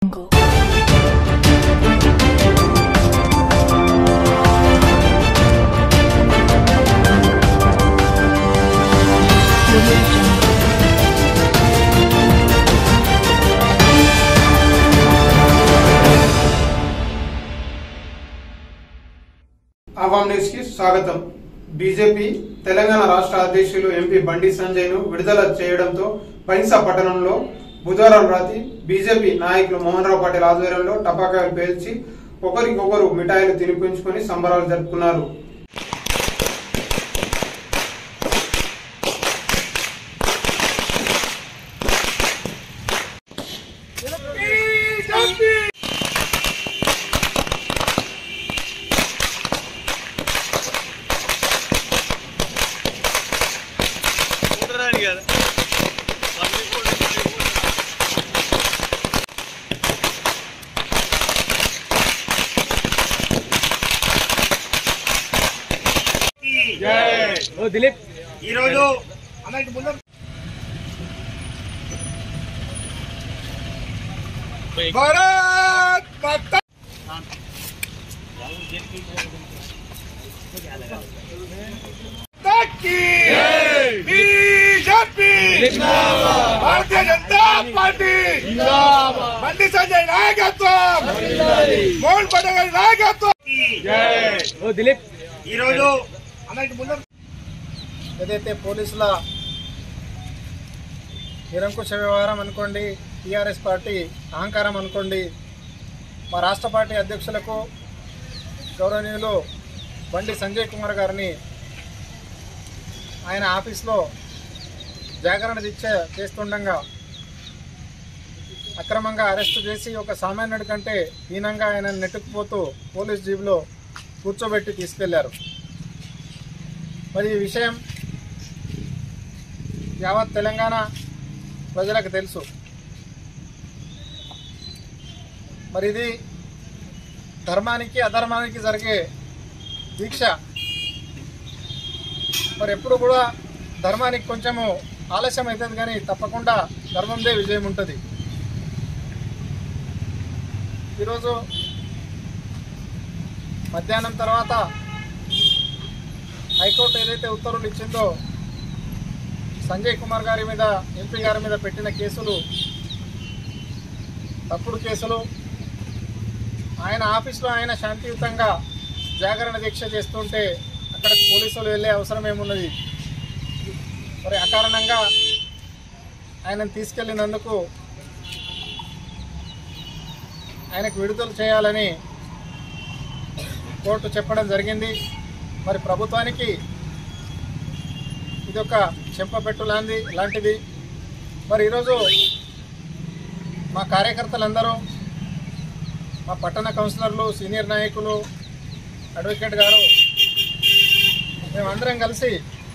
jungle. Audio jungle. అవాం news కి స్వాగతం బీజేపీ తెలంగాణ రాష్ట్ర అధ్యక్షులు ఎంపీ బండి సంజయ్ ను విడుదల చేయడంతో పైన్సా పట్టణంలో బుధవారం రాత్రి బీజేపీ నాయకులు మోహన్ రావు పాటిల్ ఆధ్వర్యంలో టపాకాయలు పేల్చి ఒకరికొకరు మిఠాయిలు తినిపించుకొని సంబరాలు జరుపుకున్నారు చూడరాని కదా ఈరోజు భారత్ మాతా की बीजेपी भारतीय जनता पार्टी బండి సంజయ్ నాయకత్వం మోహన్ పటేల్ గారి నాయకత్వం ఈరోజు ఏదైతే పోలీసుల నిరంకుశ వ్యవహారం అనుకోండి టీఆర్ఎస్ పార్టీ అహంకారం అనుకోండి మా రాష్ట్ర పార్టీ అధ్యక్షులకు గౌరవనీయులు బండి సంజయ్ కుమార్ గారిని ఆయన ఆఫీస్లో జాగరణ దీక్ష చేస్తుండగా అక్రమంగా అరెస్టు చేసి ఒక సామాన్యుడి కంటే హీనంగా ఆయన నెట్టుకుపోతూ పోలీస్ జీబులో కూర్చోబెట్టి తీసుకెళ్లారు మరి ఈ విషయం యావత్ తెలంగాణ ప్రజలకు తెలుసు మరి ఇది ధర్మానికి అధర్మానికి జరిగే దీక్ష మరి ఎప్పుడు కూడా ధర్మానికి కొంచెము ఆలస్యం అవుతుంది కానీ తప్పకుండా ధర్మందే విజయం ఉంటుంది ఈరోజు మధ్యాహ్నం తర్వాత హైకోర్టు ఏదైతే ఉత్తర్వులు ఇచ్చిందో సంజయ్ కుమార్ గారి మీద ఎంపీ గారి మీద పెట్టిన కేసులు తప్పుడు కేసులు ఆయన ఆఫీస్లో ఆయన శాంతియుతంగా జాగరణ దీక్ష చేస్తుంటే అక్కడ పోలీసులు వెళ్ళే అవసరం ఏమున్నది మరి అకారణంగా ఆయనను తీసుకెళ్ళినందుకు ఆయనకు విడుదల చేయాలని కోర్టు చెప్పడం జరిగింది మరి ప్రభుత్వానికి ఇది ఒక చెంపపెట్టు లాంటి లాంటిది మరి ఈరోజు మా కార్యకర్తలందరూ మా పట్టణ కౌన్సిలర్లు సీనియర్ నాయకులు అడ్వకేట్ గారు మేమందరం కలిసి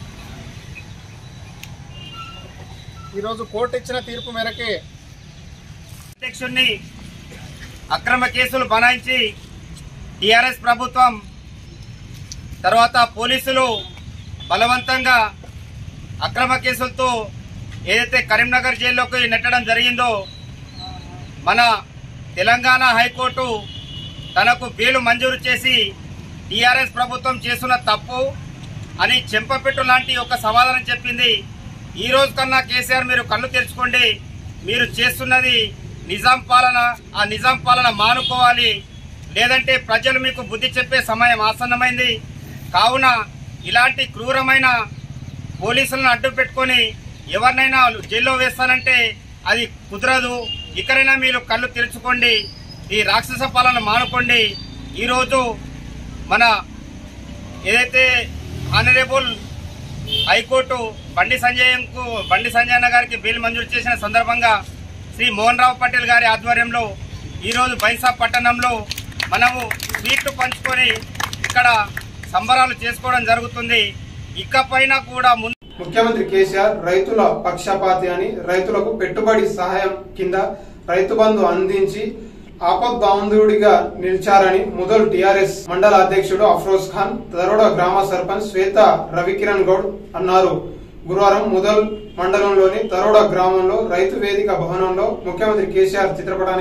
ఈరోజు కోర్టు ఇచ్చిన తీర్పు మేరకే అధ్యక్షుడిని అక్రమ కేసులు బనాయించి టిఆర్ఎస్ ప్రభుత్వం తర్వాత పోలీసులు బలవంతంగా అక్రమ కేసులతో ఏదైతే కరీంనగర్ జైల్లోకి నెట్టడం జరిగిందో మన తెలంగాణ హైకోర్టు తనకు బెయిల్ మంజూరు చేసి టిఆర్ఎస్ ప్రభుత్వం చేస్తున్న తప్పు అని చెంపపెట్టు లాంటి ఒక సమాధానం చెప్పింది ఈ రోజు కన్నా కేసీఆర్ మీరు కళ్ళు తెరుచుకోండి మీరు చేస్తున్నది నిజాం పాలన ఆ నిజాం పాలన మానుకోవాలి లేదంటే ప్రజలు మీకు బుద్ధి చెప్పే సమయం ఆసన్నమైంది కావున ఇలాంటి క్రూరమైన పోలీసులను అడ్డు పెట్టుకొని ఎవరినైనా జైల్లో వేస్తానంటే అది కుదరదు ఇకరైనా మీరు కళ్ళు తెరుచుకోండి ఈ రాక్షస పాలన మానుకోండి ఈరోజు మన ఏదైతే ఆనరేబుల్ హైకోర్టు బండి సంజయ్కు బండి సంజయ్ గారికి బెయిల్ మంజూరు చేసిన సందర్భంగా శ్రీ మోహన్ రావు పటేల్ గారి ఆధ్వర్యంలో ఈరోజు బైసా పట్టణంలో మనము స్వీట్లు పంచుకొని ఇక్కడ సంబరాలు చేసుకోవడం జరుగుతుంది ఇకపైన కూడా ముందు ముఖ్యమంత్రి కేసీఆర్ రైతుల పక్షపాతి అని రైతులకు పెట్టుబడి సహాయం కింద రైతు బంధు అందించి ఆపద్బాంధుడిగా నిలిచారని ముదల్ టిఆర్ఎస్ మండల అధ్యక్షుడు అఫ్రోజ్ ఖాన్ దరోడ గ్రామ సర్పంచ్ శ్వేత రవికిరణ్ గౌడ్ అన్నారు గురువారం ముదల్ మండలంలోని తరోడ గ్రామంలో రైతు వేదిక భవనంలో ముఖ్యమంత్రి కేసీఆర్ చిత్రపటానికి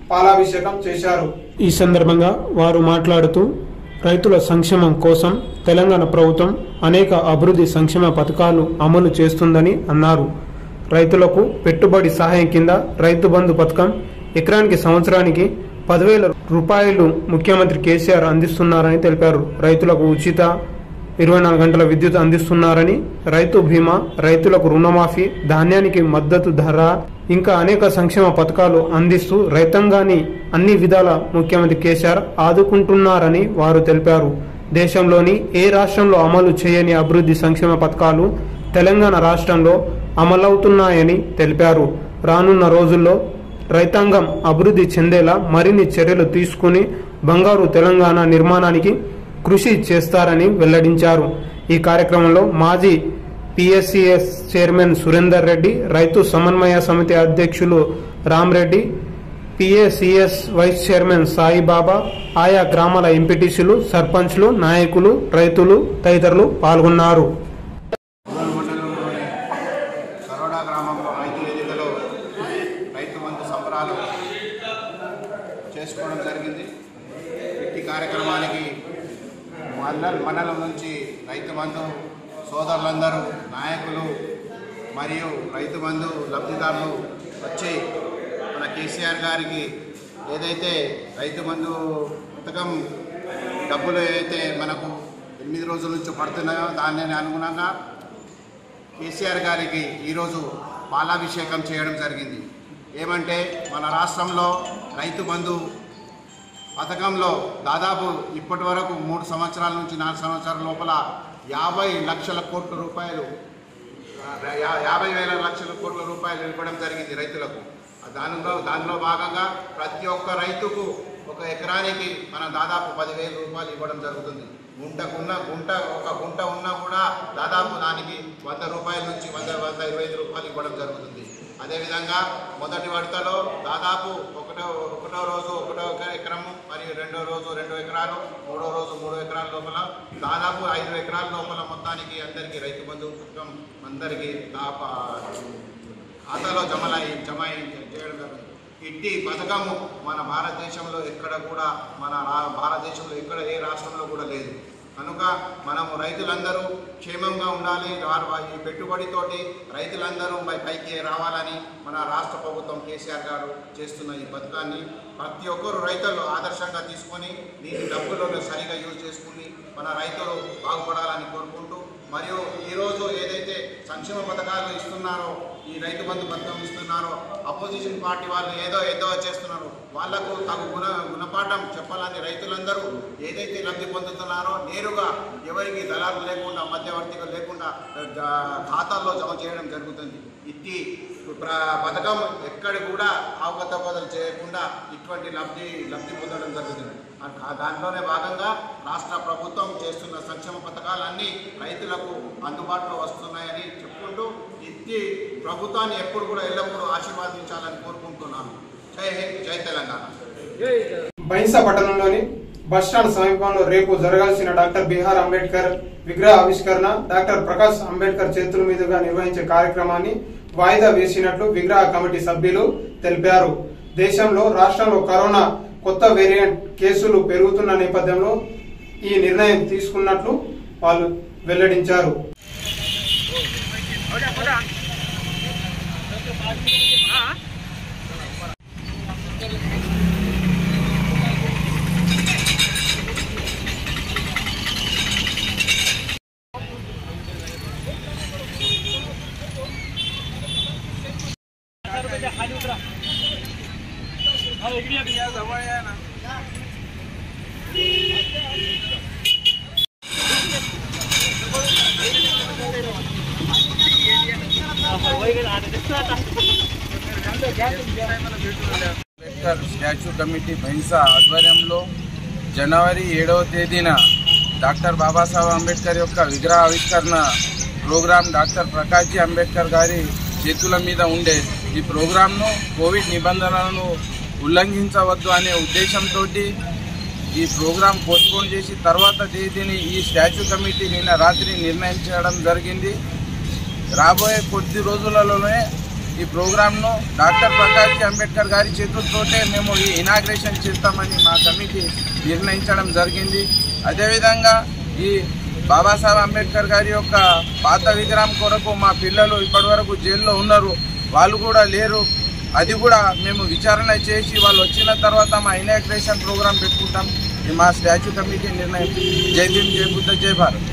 పాలాభిషేకం చేశారు ఈ సందర్భంగా వారు మాట్లాడుతూ రైతుల సంక్షేమం కోసం తెలంగాణ ప్రభుత్వం అనేక అభివృద్ధి సంక్షేమ పథకాలు అమలు చేస్తుందని అన్నారు రైతులకు పెట్టుబడి సహాయం కింద రైతు బంధు పథకం ఎకరానికి సంవత్సరానికి పదివేల రూపాయలు ముఖ్యమంత్రి కేసీఆర్ అందిస్తున్నారని తెలిపారు రైతులకు ఉచిత ఇరవై నాలుగు గంటల విద్యుత్ అందిస్తున్నారని రైతు బీమా రైతులకు రుణమాఫీ ధాన్యానికి మద్దతు ధర ఇంకా అనేక సంక్షేమ పథకాలు అందిస్తూ రైతాంగాన్ని అన్ని విధాల ముఖ్యమంత్రి కేసీఆర్ ఆదుకుంటున్నారని వారు తెలిపారు దేశంలోని ఏ రాష్ట్రంలో అమలు చేయని అభివృద్ధి సంక్షేమ పథకాలు తెలంగాణ రాష్ట్రంలో అమలవుతున్నాయని తెలిపారు రానున్న రోజుల్లో రైతాంగం అభివృద్ధి చెందేలా మరిన్ని చర్యలు తీసుకుని బంగారు తెలంగాణ నిర్మాణానికి కృషి చేస్తారని వెల్లడించారు ఈ కార్యక్రమంలో మాజీ పిఎస్సిఎస్ చైర్మన్ సురేందర్ రెడ్డి రైతు సమన్వయ సమితి అధ్యక్షులు Ramreddy PSCS vice chairman Saibaba ఆయా గ్రామాల ఎంపీటీసీలు సర్పంచ్లు నాయకులు రైతులు తదితరులు పాల్గొన్నారు రూరల్ మండలంలోని సరోడా గ్రామంలో రైతు వేదికలో రైతు బంధు సంబరాలు చేసుకోవడం జరిగింది ఇట్టి కార్యక్రమానికి మండల మండలం నుంచి రైతు బంధు సోదరులందరూ నాయకులు మరియు రైతు బంధు లబ్ధిదారులు వచ్చి మన కేసీఆర్ గారికి ఏదైతే రైతు బంధు పథకం డబ్బులు ఏదైతే మనకు ఎనిమిది రోజుల నుంచి పడుతున్నాయో దాని అనుగుణంగా కేసీఆర్ గారికి ఈరోజు పాలాభిషేకం చేయడం జరిగింది ఏమంటే మన రాష్ట్రంలో రైతు బంధు పథకంలో దాదాపు ఇప్పటి వరకు మూడు సంవత్సరాల నుంచి నాలుగు సంవత్సరాల లోపల యాభై లక్షల కోట్ల రూపాయలు ఆ, యా- యాభై వేల లక్షల కోట్ల రూపాయలు ఇవ్వడం జరిగింది రైతులకు దానిలో దానిలో భాగంగా ప్రతి ఒక్క రైతుకు ఒక ఎకరానికి మనం దాదాపు పదివేల రూపాయలు ఇవ్వడం జరుగుతుంది గుంటకున్న గుంట ఒక గుంట ఉన్నా కూడా దాదాపు దానికి వంద రూపాయల నుంచి వంద వంద ఇరవై ఐదు రూపాయలు ఇవ్వడం జరుగుతుంది అదేవిధంగా మొదటి విడతలో దాదాపు ఒకటో ఒకటో రోజు ఒకటో ఎక- ఎకరము మరియు రెండో రోజు రెండు ఎకరాలు మూడో రోజు మూడో ఎకరాల లోపల దాదాపు ఐదు ఎకరాల లోపల మొత్తానికి అందరికీ రైతు బంధు పథకం అందరికీ దాపా ఖాతాలో జమలై జమ అయి- చేయడం జరుగుతుంది ఇట్టి పథకము మన భారతదేశంలో ఎక్కడ కూడా మన రా- భారతదేశంలో ఎక్కడ ఏ రాష్ట్రంలో కూడా లేదు కనుక మనము రైతులందరూ క్షేమంగా ఉండాలి వారు వా- ఈ పెట్టుబడితోటి రైతులందరూ పై పైకి రావాలని మన రాష్ట్ర ప్రభుత్వం కేసీఆర్ గారు చేస్తున్న ఈ పథకాన్ని ప్రతి ఒక్కరు రైతులు ఆదర్శంగా తీసుకొని దీని డబ్బులను సరిగా యూజ్ చేసుకుని మన రైతులు బాగుపడాలని కోరుకుంటూ మరియు ఈరోజు ఏదైతే సంక్షేమ పథకాలు ఇస్తున్నారో ఈ రైతు బంధు పథకం ఇస్తున్నారో అపోజిషన్ పార్టీ వాళ్ళు ఏదో ఏదో చేస్తున్నారు వాళ్లకు తగు గుణ గుణపాఠం చెప్పాలని రైతులందరూ ఏదైతే లబ్ధి పొందుతున్నారో నేరుగా ఎవరికి దళాలు లేకుండా మధ్యవర్తిగా లేకుండా ఆ, ఖాతాల్లో జమ చేయడం జరుగుతుంది ఇట్టి ప్ర- పథకం ఎక్కడ కూడా అవకతవకలు చేయకుండా ఇటువంటి లబ్ధి లబ్ధి పొందడం జరుగుతుంది ఆ దాంట్లోనే భాగంగా రాష్ట్ర ప్రభుత్వం చేస్తున్న సంక్షేమ పథకాలన్నీ రైతులకు అందుబాటులో వస్తున్నాయని చెప్పుకుంటూ ఇట్టి ప్రభుత్వాన్ని ఎప్పుడు కూడా ఎల్లప్పుడూ ఆశీర్వాదించాలని కోరుకుంటున్నాను జై హింద్ జై తెలంగాణ బైన్సా పట్టణంలోని బస్టాండ్ సమీపంలో రేపు జరగాల్సిన డాక్టర్ బిహార్ అంబేద్కర్ విగ్రహ ఆవిష్కరణ డాక్టర్ ప్రకాష్ అంబేద్కర్ చేతుల మీదుగా నిర్వహించే కార్యక్రమాన్ని వాయిదా వేసినట్లు విగ్రహ కమిటీ సభ్యులు తెలిపారు దేశంలో రాష్ట్రంలో కరోనా కొత్త వేరియంట్ కేసులు పెరుగుతున్న నేపథ్యంలో ఈ నిర్ణయం తీసుకున్నట్లు వాళ్ళు వెల్లడించారు అంబేద్కర్ స్టాచ్యూ కమిటీ బైన్సా ఆధ్వర్యంలో జనవరి ఏడవ తేదీన డాక్టర్ బాబాసాహెబ్ అంబేద్కర్ యొక్క విగ్రహ ఆవిష్కరణ ప్రోగ్రాం డాక్టర్ ప్రకాష్జీ అంబేద్కర్ గారి చేతుల మీద ఉండే ఈ ప్రోగ్రాంను కోవిడ్ నిబంధనలను ఉల్లంఘించవద్దు అనే ఉద్దేశంతో ఈ ప్రోగ్రాం పోస్ట్పోన్ చేసి తర్వాత తేదీని ఈ స్టాచ్యూ కమిటీ నిన్న రాత్రి నిర్ణయం చేయడం జరిగింది రాబోయే కొద్ది రోజులలోనే ఈ ప్రోగ్రాంను డాక్టర్ ప్రకాష్ అంబేద్కర్ గారి చేతులతోటే మేము ఈ ఇనాగ్రేషన్ చేస్తామని మా కమిటీ నిర్ణయించడం జరిగింది అదేవిధంగా ఈ బాబాసాహెబ్ అంబేద్కర్ గారి యొక్క పాత విగ్రహం కొరకు మా పిల్లలు ఇప్పటివరకు జైల్లో ఉన్నారు వాళ్ళు కూడా లేరు అది కూడా మేము విచారణ చేసి వాళ్ళు వచ్చిన తర్వాత మా ఇనాగ్రేషన్ ప్రోగ్రాం పెట్టుకుంటాం ఇది మా స్టాచ్యూ కమిటీ నిర్ణయం జై భీమ్ జై బుద్ధ జై భారత్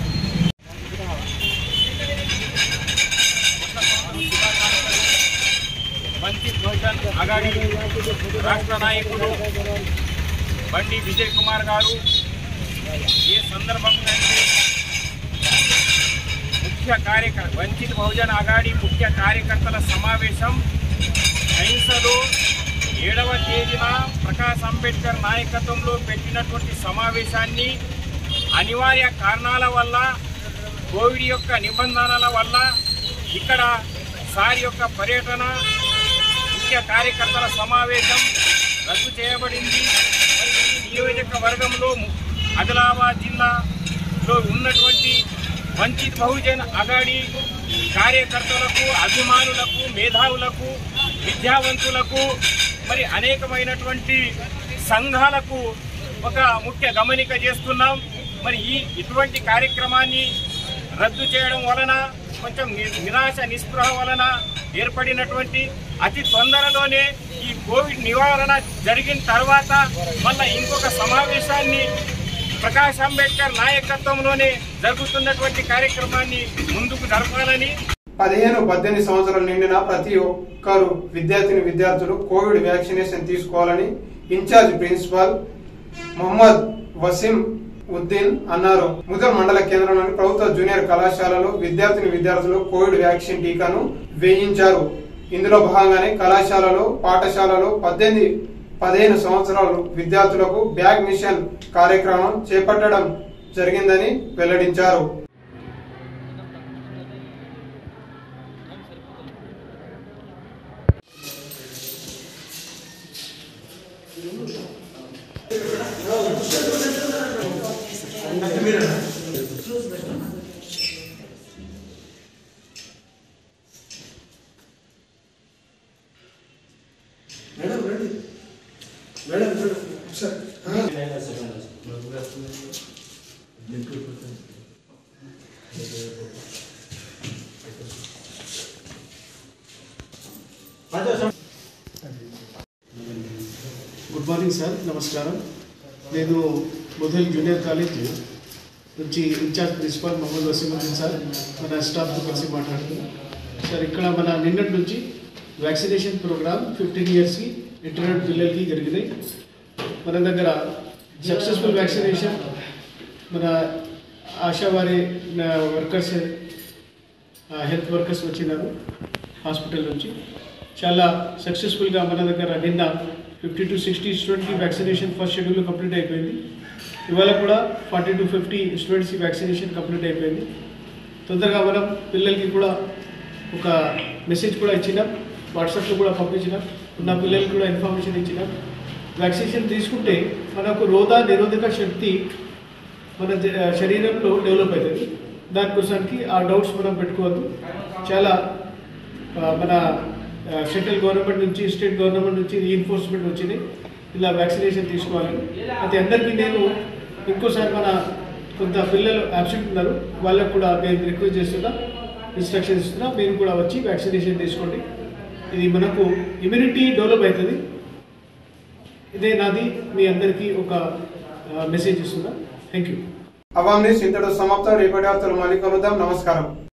వంచిత్ బహుజన్ అగాడి రాష్ట్ర నాయకుడు బండి విజయ్ కుమార్ గారు ఏ సందర్భంగా ముఖ్య కార్యకర్త వంచిత్ బహుజన్ అగాడి ముఖ్య కార్యకర్తల సమావేశం అహింసలో ఏడవ తేదీన ప్రకాష్ అంబేద్కర్ నాయకత్వంలో పెట్టినటువంటి సమావేశాన్ని అనివార్య కారణాల వల్ల కోవిడ్ యొక్క నిబంధనల వల్ల ఇక్కడ సార్ యొక్క పర్యటన ముఖ్య కార్యకర్తల సమావేశం రద్దు చేయబడింది మరి ఈ నియోజకవర్గంలో ఆదిలాబాద్ జిల్లాలో ఉన్నటువంటి వంచిత్ బహుజన్ అగాడి కార్యకర్తలకు అభిమానులకు మేధావులకు విద్యావంతులకు మరి అనేకమైనటువంటి సంఘాలకు ఒక ముఖ్య గమనిక చేస్తున్నాం మరి ఈ ఇటువంటి కార్యక్రమాన్ని రద్దు చేయడం వలన కొంచెం ని- నిరాశ నిస్పృహ వలన ఏర్పడినటువంటి అతి తొందరలోనే ఈ కోవిడ్ నివారణ జరిగిన తర్వాత మళ్ళా ఇంకొక సమావేశాన్ని ప్రకాష్ అంబేద్కర్ నాయకత్వంలోనే జరుగుతున్నటువంటి కార్యక్రమాన్ని ముందుకు జరపాలని పదిహేను పద్దెనిమిది సంవత్సరాలు నిండిన ప్రతి ఒక్కరు విద్యార్థిని విద్యార్థులు కోవిడ్ వ్యాక్సినేషన్ తీసుకోవాలని ఇన్ఛార్జ్ ప్రిన్సిపాల్ మొహమ్మద్ వసీం ఉద్దీన్ అన్నారు ముదల్ మండల కేంద్రంలోని ప్రభుత్వ జూనియర్ కళాశాలలో విద్యార్థిని విద్యార్థులు కోవిడ్ వ్యాక్సిన్ టీకాను వేయించారు ఇందులో భాగంగానే కళాశాలలో పాఠశాలలో పద్దెనిమిది పదిహేను సంవత్సరాలు విద్యార్థులకు బ్యాగ్ మిషన్ కార్యక్రమం చేపట్టడం జరిగిందని వెల్లడించారు గుడ్ మార్నింగ్ సార్ నమస్కారం నేను మొదల్ జూనియర్ కాలేజ్ నుంచి incharge principal Mohammed Waseemuddin sir మన స్టాఫ్తో కలిసి మాట్లాడుతున్నాం సార్ ఇక్కడ మన నిన్నటి నుంచి వ్యాక్సినేషన్ ప్రోగ్రామ్ ఫిఫ్టీన్ ఇయర్స్కి ఇంటర్నెట్ పిల్లలకి జరిగినాయి మన దగ్గర సక్సెస్ఫుల్ వ్యాక్సినేషన్ మన ఆశావారి వర్కర్స్ హెల్త్ వర్కర్స్ వచ్చినారు హాస్పిటల్ నుంచి చాలా సక్సెస్ఫుల్గా మన దగ్గర నిన్న ఫిఫ్టీ టు సిక్స్టీ స్టూడెంట్కి వ్యాక్సినేషన్ ఫస్ట్ షెడ్యూల్ కంప్లీట్ అయిపోయింది ఇవాళ కూడా ఫార్టీ టు ఫిఫ్టీ స్టూడెంట్స్కి వ్యాక్సినేషన్ కంప్లీట్ అయిపోయింది తొందరగా మనం పిల్లలకి కూడా ఒక మెసేజ్ కూడా ఇచ్చినాం వాట్సాప్లో కూడా పంపించినాం ఉన్న పిల్లలకి కూడా ఇన్ఫర్మేషన్ ఇచ్చినాం వ్యాక్సినేషన్ తీసుకుంటే మనకు రోధ నిరోధక శక్తి మన జ- శరీరంలో డెవలప్ అవుతుంది దానికోసానికి ఆ డౌట్స్ మనం పెట్టుకోవద్దు చాలా ఆ, మన సెంట్రల్ గవర్నమెంట్ నుంచి స్టేట్ గవర్నమెంట్ నుంచి రీఎన్ఫోర్స్మెంట్ వచ్చింది ఇలా వ్యాక్సినేషన్ తీసుకోవాలి అది అందరికీ నేను ఇంకోసారి మన కొంత పిల్లలు అబ్సెంట్ ఉన్నారు వాళ్ళకు కూడా నేను రిక్వెస్ట్ చేస్తున్నా ఇన్స్ట్రక్షన్స్ ఇస్తున్నా మీరు కూడా వచ్చి వ్యాక్సినేషన్ తీసుకోండి ఇది మనకు ఇమ్యూనిటీ డెవలప్ అవుతుంది ఇదే నాది మీ అందరికీ ఒక మెసేజ్ ఇస్తున్నా థ్యాంక్ యూ అవాం న్యూస్ ఇంతటి సమాప్తం రేపటి వార్తలు మళ్ళీ కలుద్దాం నమస్కారం